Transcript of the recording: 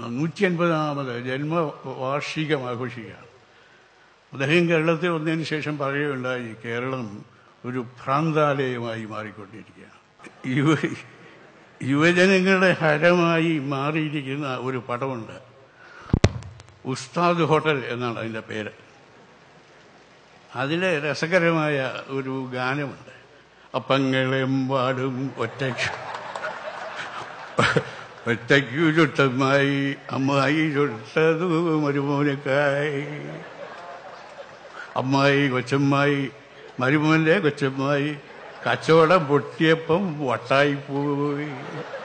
നൂറ്റി അൻപതാമത് ജന്മവാർഷികം ആഘോഷിക്കുകയാണ് അദ്ദേഹം കേരളത്തിൽ വന്നതിന് ശേഷം പറയുകയുണ്ടായി കേരളം ഒരു ഭ്രാന്താലയമായി മാറിക്കൊണ്ടിരിക്കുകയാണ് യുവ യുവജനങ്ങളുടെ ഹരമായി മാറിയിരിക്കുന്ന ഒരു പടമുണ്ട് ഉസ്താദ് ഹോട്ടൽ എന്നാണ് അതിൻ്റെ പേര് അതിലെ രസകരമായ ഒരു ഗാനമുണ്ട് അപ്പങ്ങളെമ്പാടും ഒറ്റയ്ക്ക് ഒറ്റയ്ക്കു ചുട്ടമായി അമ്മായി ചുട്ടതു മരുമോനക്കായി അമ്മായി കൊച്ചമ്മായി മരുമോന്റെ കൊച്ചമ്മായി കച്ചവടം പൊട്ടിയപ്പം വട്ടായി പോയി